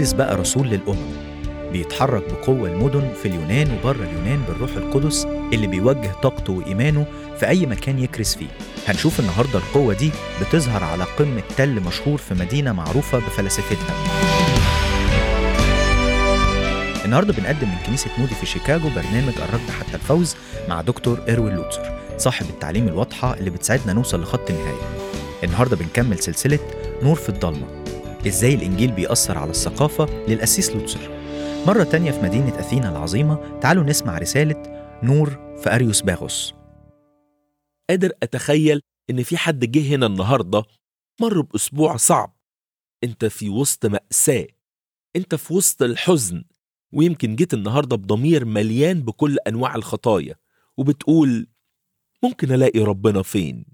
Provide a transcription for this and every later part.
بولس بقى رسول للأمم بيتحرك بقوة المدن في اليونان وبره اليونان بالروح القدس اللي بيوجه طاقته وإيمانه في أي مكان يكرس فيه هنشوف النهاردة القوة دي بتظهر على قمة تل مشهور في مدينة معروفة بفلسفتها النهاردة بنقدم من كنيسة مودي في شيكاغو برنامج الركض حتى الفوز مع دكتور إروين لوتسر صاحب التعليم الواضحة اللي بتساعدنا نوصل لخط النهاية النهاردة بنكمل سلسلة نور في الضلمة إزاي الإنجيل بيأثر على الثقافة للأسيس لوتسر مرة تانية في مدينة أثينا العظيمة تعالوا نسمع رسالة نور في أريوس باغوس قادر أتخيل إن في حد جه هنا النهاردة مر بأسبوع صعب أنت في وسط مأساة أنت في وسط الحزن ويمكن جيت النهاردة بضمير مليان بكل أنواع الخطايا وبتقول ممكن ألاقي ربنا فين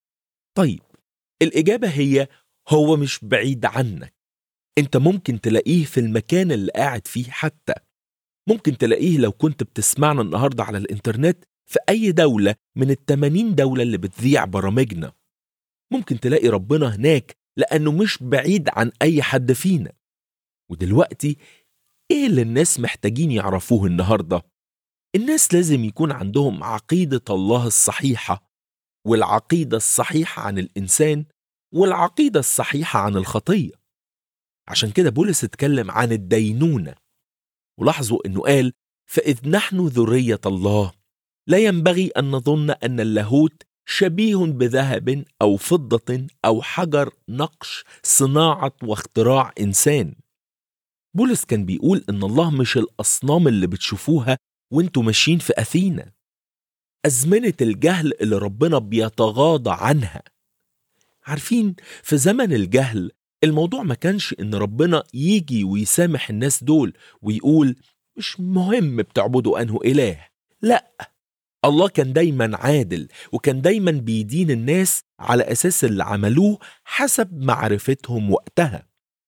طيب الإجابة هي هو مش بعيد عنك انت ممكن تلاقيه في المكان اللي قاعد فيه حتى ممكن تلاقيه لو كنت بتسمعنا النهاردة على الإنترنت في أي دولة من التمانين دولة اللي بتذيع برامجنا ممكن تلاقي ربنا هناك لأنه مش بعيد عن أي حد فينا ودلوقتي إيه اللي الناس محتاجين يعرفوه النهاردة؟ الناس لازم يكون عندهم عقيدة الله الصحيحة والعقيدة الصحيحة عن الإنسان والعقيدة الصحيحة عن الخطية عشان كده بولس اتكلم عن الدينونة ولاحظوا انه قال فإذ نحن ذرية الله لا ينبغي أن نظن أن اللاهوت شبيه بذهب أو فضة أو حجر نقش صناعة واختراع إنسان بولس كان بيقول إن الله مش الأصنام اللي بتشوفوها وانتوا ماشيين في أثينا أزمنة الجهل اللي ربنا بيتغاضى عنها عارفين في زمن الجهل الموضوع ما كانش ان ربنا يجي ويسامح الناس دول ويقول مش مهم بتعبدوا انه اله لا الله كان دايما عادل وكان دايما بيدين الناس على اساس اللي عملوه حسب معرفتهم وقتها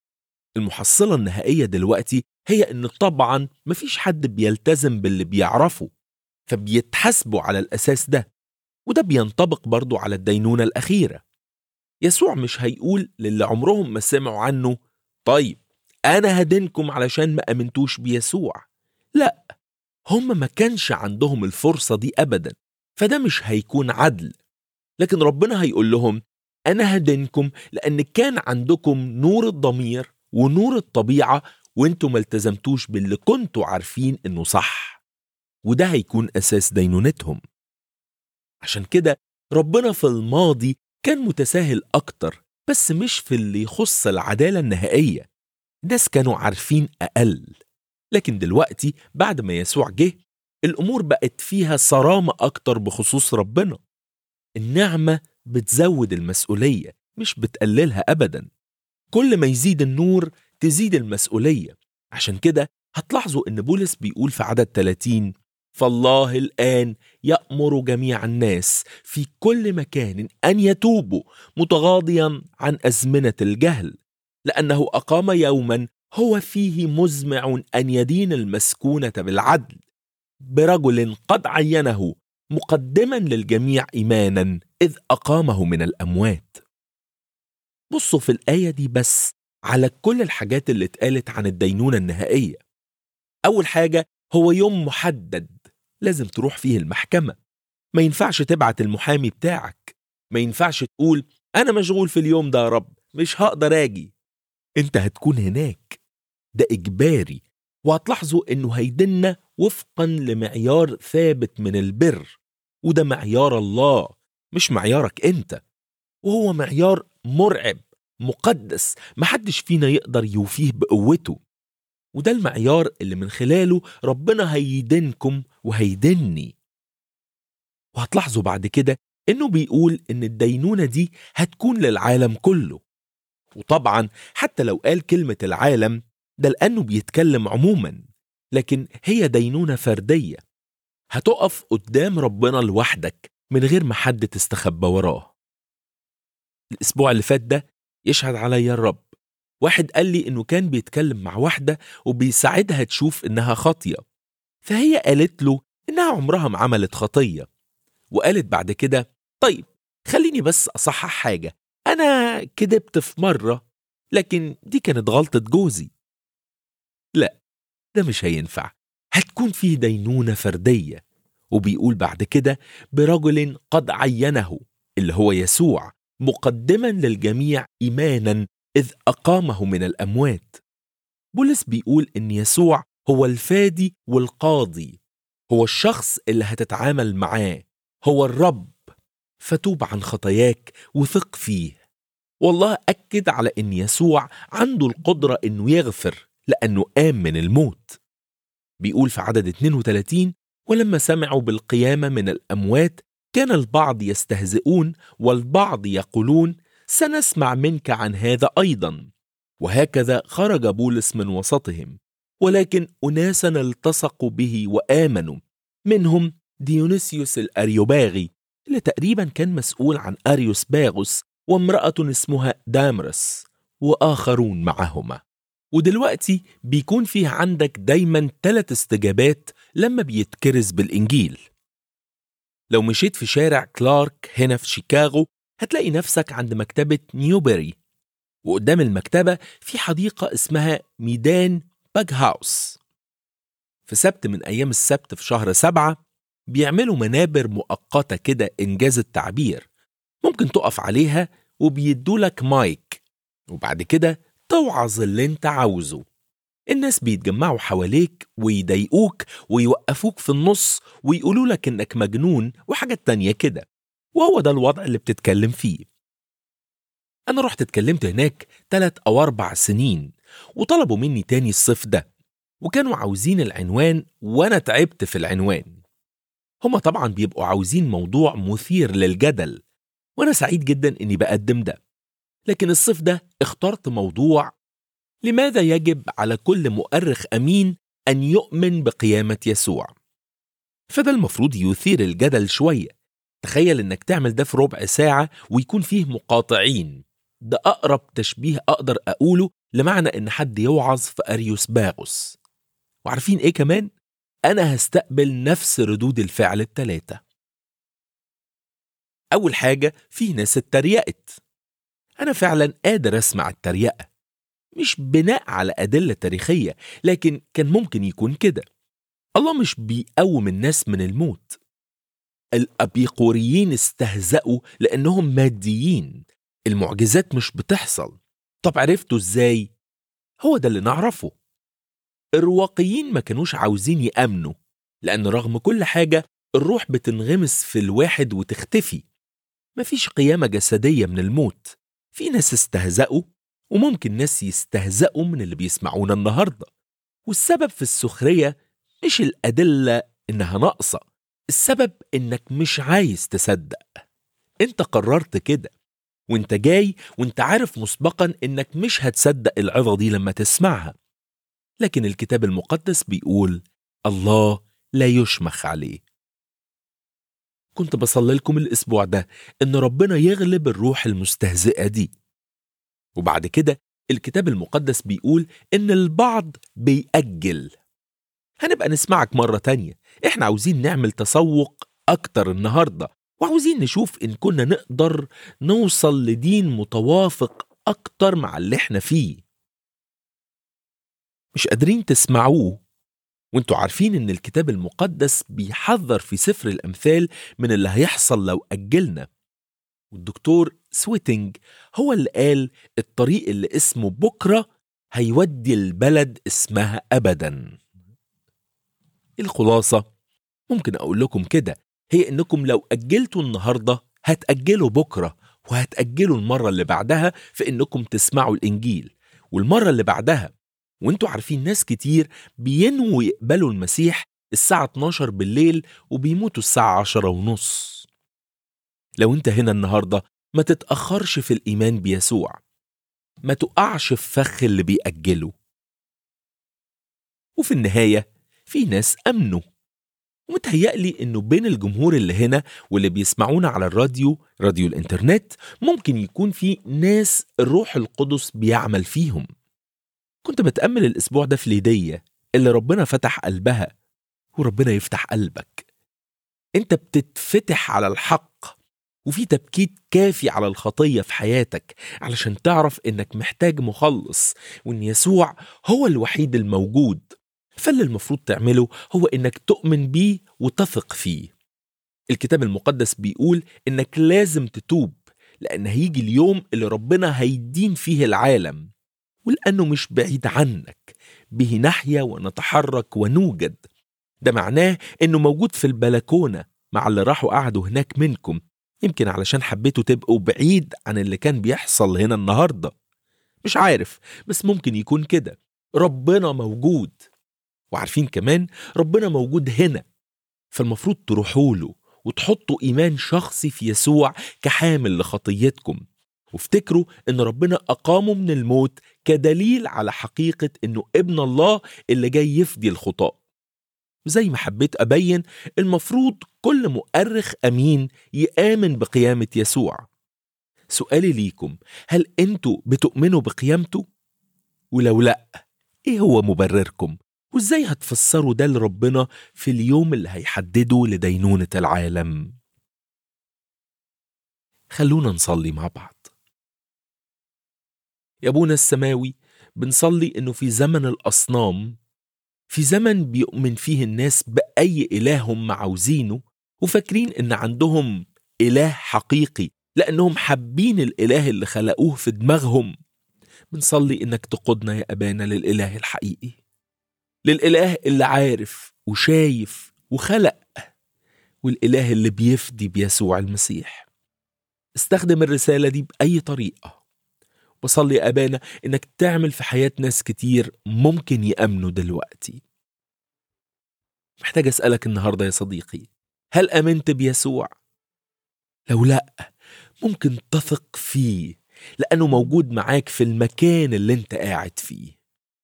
المحصله النهائيه دلوقتي هي ان طبعا مفيش حد بيلتزم باللي بيعرفه فبيتحاسبوا على الاساس ده وده بينطبق برضو على الدينونه الاخيره يسوع مش هيقول للي عمرهم ما سمعوا عنه طيب أنا هدينكم علشان ما أمنتوش بيسوع لا هم ما كانش عندهم الفرصة دي أبدا فده مش هيكون عدل لكن ربنا هيقول لهم أنا هدينكم لأن كان عندكم نور الضمير ونور الطبيعة وانتوا ما التزمتوش باللي كنتوا عارفين انه صح وده هيكون أساس دينونتهم عشان كده ربنا في الماضي كان متساهل أكتر بس مش في اللي يخص العدالة النهائية الناس كانوا عارفين أقل لكن دلوقتي بعد ما يسوع جه الأمور بقت فيها صرامة أكتر بخصوص ربنا النعمة بتزود المسؤولية مش بتقللها أبدا كل ما يزيد النور تزيد المسؤولية عشان كده هتلاحظوا إن بولس بيقول في عدد 30 فالله الآن يأمر جميع الناس في كل مكان أن يتوبوا متغاضيا عن أزمنة الجهل لأنه أقام يوما هو فيه مزمع أن يدين المسكونة بالعدل برجل قد عينه مقدما للجميع إيمانا إذ أقامه من الأموات بصوا في الآية دي بس على كل الحاجات اللي اتقالت عن الدينونة النهائية أول حاجة هو يوم محدد لازم تروح فيه المحكمة ما ينفعش تبعت المحامي بتاعك ما ينفعش تقول أنا مشغول في اليوم ده يا رب مش هقدر أجي أنت هتكون هناك ده إجباري وهتلاحظوا إنه هيدنا وفقا لمعيار ثابت من البر وده معيار الله مش معيارك أنت وهو معيار مرعب مقدس محدش فينا يقدر يوفيه بقوته وده المعيار اللي من خلاله ربنا هيدينكم وهيدني وهتلاحظوا بعد كده انه بيقول ان الدينونة دي هتكون للعالم كله وطبعا حتى لو قال كلمة العالم ده لأنه بيتكلم عموما لكن هي دينونة فردية هتقف قدام ربنا لوحدك من غير ما حد تستخبى وراه الأسبوع اللي فات ده يشهد عليا الرب واحد قال لي إنه كان بيتكلم مع واحدة وبيساعدها تشوف إنها خاطية فهي قالت له إنها عمرها ما عملت خطية وقالت بعد كده طيب خليني بس أصحح حاجة أنا كدبت في مرة لكن دي كانت غلطة جوزي لا ده مش هينفع هتكون فيه دينونة فردية وبيقول بعد كده برجل قد عينه اللي هو يسوع مقدما للجميع إيمانا إذ أقامه من الأموات بولس بيقول إن يسوع هو الفادي والقاضي هو الشخص اللي هتتعامل معاه هو الرب فتوب عن خطاياك وثق فيه والله أكد على إن يسوع عنده القدرة إنه يغفر لأنه قام من الموت بيقول في عدد 32 ولما سمعوا بالقيامة من الأموات كان البعض يستهزئون والبعض يقولون سنسمع منك عن هذا أيضا وهكذا خرج بولس من وسطهم ولكن أناسا التصقوا به وآمنوا منهم ديونيسيوس الأريوباغي اللي تقريبا كان مسؤول عن أريوس باغوس وامرأة اسمها دامرس وآخرون معهما ودلوقتي بيكون فيه عندك دايما ثلاث استجابات لما بيتكرز بالإنجيل لو مشيت في شارع كلارك هنا في شيكاغو هتلاقي نفسك عند مكتبة نيوبري وقدام المكتبة في حديقة اسمها ميدان باج هاوس في سبت من أيام السبت في شهر سبعة بيعملوا منابر مؤقتة كده إنجاز التعبير ممكن تقف عليها وبيدولك مايك وبعد كده توعظ اللي انت عاوزه الناس بيتجمعوا حواليك ويضايقوك ويوقفوك في النص ويقولوا لك انك مجنون وحاجات تانية كده وهو ده الوضع اللي بتتكلم فيه أنا رحت اتكلمت هناك تلات أو أربع سنين وطلبوا مني تاني الصيف ده وكانوا عاوزين العنوان وأنا تعبت في العنوان هما طبعا بيبقوا عاوزين موضوع مثير للجدل وأنا سعيد جدا إني بقدم ده لكن الصيف ده اخترت موضوع لماذا يجب على كل مؤرخ أمين أن يؤمن بقيامة يسوع فده المفروض يثير الجدل شوية تخيل إنك تعمل ده في ربع ساعة ويكون فيه مقاطعين ده أقرب تشبيه أقدر أقوله لمعنى إن حد يوعظ في أريوس باغوس وعارفين إيه كمان؟ أنا هستقبل نفس ردود الفعل التلاتة أول حاجة في ناس اتريقت أنا فعلا قادر أسمع التريقة مش بناء على أدلة تاريخية لكن كان ممكن يكون كده الله مش بيقوم الناس من الموت الأبيقوريين استهزأوا لأنهم ماديين المعجزات مش بتحصل طب عرفتوا ازاي؟ هو ده اللي نعرفه الرواقيين ما كانوش عاوزين يأمنوا لأن رغم كل حاجة الروح بتنغمس في الواحد وتختفي مفيش قيامة جسدية من الموت في ناس استهزأوا وممكن ناس يستهزأوا من اللي بيسمعونا النهاردة والسبب في السخرية مش الأدلة إنها ناقصة السبب إنك مش عايز تصدق أنت قررت كده وانت جاي وانت عارف مسبقا انك مش هتصدق العظة دي لما تسمعها لكن الكتاب المقدس بيقول الله لا يشمخ عليه كنت بصلي لكم الاسبوع ده ان ربنا يغلب الروح المستهزئة دي وبعد كده الكتاب المقدس بيقول ان البعض بيأجل هنبقى نسمعك مرة تانية احنا عاوزين نعمل تسوق اكتر النهارده وعاوزين نشوف إن كنا نقدر نوصل لدين متوافق أكتر مع اللي احنا فيه مش قادرين تسمعوه وانتوا عارفين ان الكتاب المقدس بيحذر في سفر الأمثال من اللي هيحصل لو أجلنا والدكتور سويتنج هو اللي قال الطريق اللي اسمه بكرة هيودي البلد اسمها أبدا الخلاصة ممكن أقول لكم كده هي انكم لو اجلتوا النهارده هتاجلوا بكره وهتاجلوا المره اللي بعدها في انكم تسمعوا الانجيل والمره اللي بعدها وانتوا عارفين ناس كتير بينووا يقبلوا المسيح الساعة 12 بالليل وبيموتوا الساعة 10 ونص لو انت هنا النهاردة ما تتأخرش في الإيمان بيسوع ما تقعش في فخ اللي بيأجله وفي النهاية في ناس أمنوا ومتهيألي إنه بين الجمهور اللي هنا واللي بيسمعونا على الراديو راديو الإنترنت ممكن يكون في ناس الروح القدس بيعمل فيهم كنت بتأمل الأسبوع ده في ليدية اللي ربنا فتح قلبها وربنا يفتح قلبك أنت بتتفتح على الحق وفي تبكيت كافي على الخطية في حياتك علشان تعرف إنك محتاج مخلص وإن يسوع هو الوحيد الموجود فاللي المفروض تعمله هو إنك تؤمن بيه وتثق فيه الكتاب المقدس بيقول إنك لازم تتوب لأن هيجي اليوم اللي ربنا هيدين فيه العالم ولأنه مش بعيد عنك به نحيا ونتحرك ونوجد ده معناه إنه موجود في البلكونة مع اللي راحوا قعدوا هناك منكم يمكن علشان حبيتوا تبقوا بعيد عن اللي كان بيحصل هنا النهارده مش عارف بس ممكن يكون كده ربنا موجود وعارفين كمان ربنا موجود هنا فالمفروض تروحوا له وتحطوا ايمان شخصي في يسوع كحامل لخطيتكم وافتكروا ان ربنا اقامه من الموت كدليل على حقيقه انه ابن الله اللي جاي يفدي الخطاه وزي ما حبيت أبين المفروض كل مؤرخ أمين يآمن بقيامة يسوع سؤالي ليكم هل أنتوا بتؤمنوا بقيامته؟ ولو لأ إيه هو مبرركم؟ وإزاي هتفسروا ده لربنا في اليوم اللي هيحدده لدينونة العالم؟ خلونا نصلي مع بعض يا أبونا السماوي بنصلي إنه في زمن الأصنام في زمن بيؤمن فيه الناس بأي إله هم عاوزينه وفاكرين إن عندهم إله حقيقي لأنهم حابين الإله اللي خلقوه في دماغهم بنصلي إنك تقودنا يا أبانا للإله الحقيقي للإله اللي عارف وشايف وخلق والإله اللي بيفدي بيسوع المسيح استخدم الرسالة دي بأي طريقة بصلي يا أبانا إنك تعمل في حياة ناس كتير ممكن يأمنوا دلوقتي محتاج أسألك النهاردة يا صديقي هل أمنت بيسوع؟ لو لأ ممكن تثق فيه لأنه موجود معاك في المكان اللي انت قاعد فيه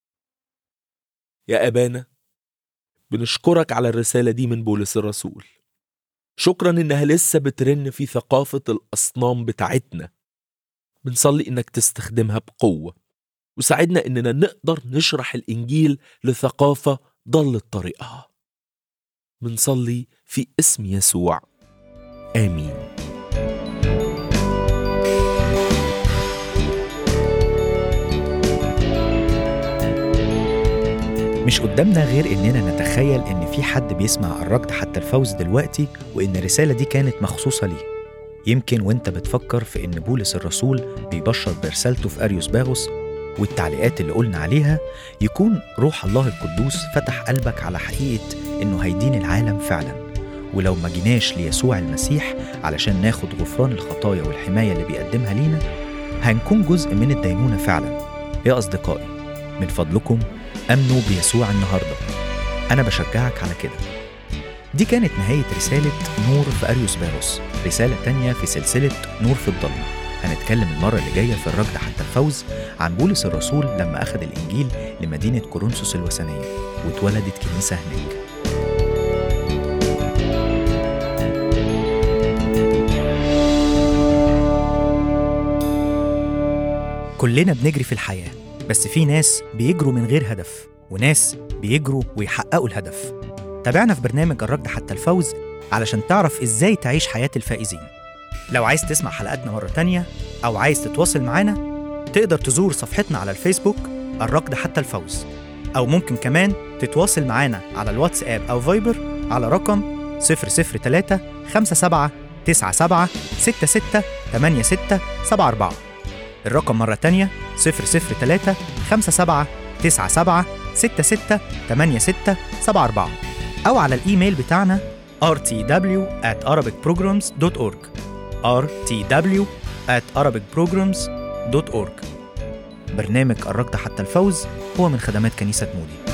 يا أبانا بنشكرك على الرسالة دي من بولس الرسول شكرا إنها لسه بترن في ثقافة الأصنام بتاعتنا بنصلي إنك تستخدمها بقوة وساعدنا إننا نقدر نشرح الإنجيل لثقافة ضلت طريقها بنصلي في اسم يسوع آمين مش قدامنا غير إننا نتخيل إن في حد بيسمع الركض حتى الفوز دلوقتي وإن الرسالة دي كانت مخصوصة ليه يمكن وانت بتفكر في إن بولس الرسول بيبشر برسالته في أريوس باغوس والتعليقات اللي قلنا عليها يكون روح الله القدوس فتح قلبك على حقيقة إنه هيدين العالم فعلا ولو ما جيناش ليسوع المسيح علشان ناخد غفران الخطايا والحماية اللي بيقدمها لينا هنكون جزء من الدينونة فعلا يا أصدقائي من فضلكم أمنوا بيسوع النهاردة أنا بشجعك على كده دي كانت نهاية رسالة نور في أريوس باروس رسالة تانية في سلسلة نور في الضلمة هنتكلم المرة اللي جاية في الركض حتى الفوز عن بولس الرسول لما أخذ الإنجيل لمدينة كورنثوس الوثنية واتولدت كنيسة هناك كلنا بنجري في الحياة بس في ناس بيجروا من غير هدف وناس بيجروا ويحققوا الهدف تابعنا في برنامج الركض حتى الفوز علشان تعرف ازاي تعيش حياة الفائزين لو عايز تسمع حلقاتنا مرة تانية أو عايز تتواصل معانا تقدر تزور صفحتنا على الفيسبوك الركض حتى الفوز أو ممكن كمان تتواصل معانا على الواتساب أو فايبر على رقم 003 57 97 66 86 74 الرقم مرة تانية 003 57 97 66 86 74 أو على الإيميل بتاعنا rtw at arabicprograms.org rtw at arabicprograms.org برنامج الركض حتى الفوز هو من خدمات كنيسة مودي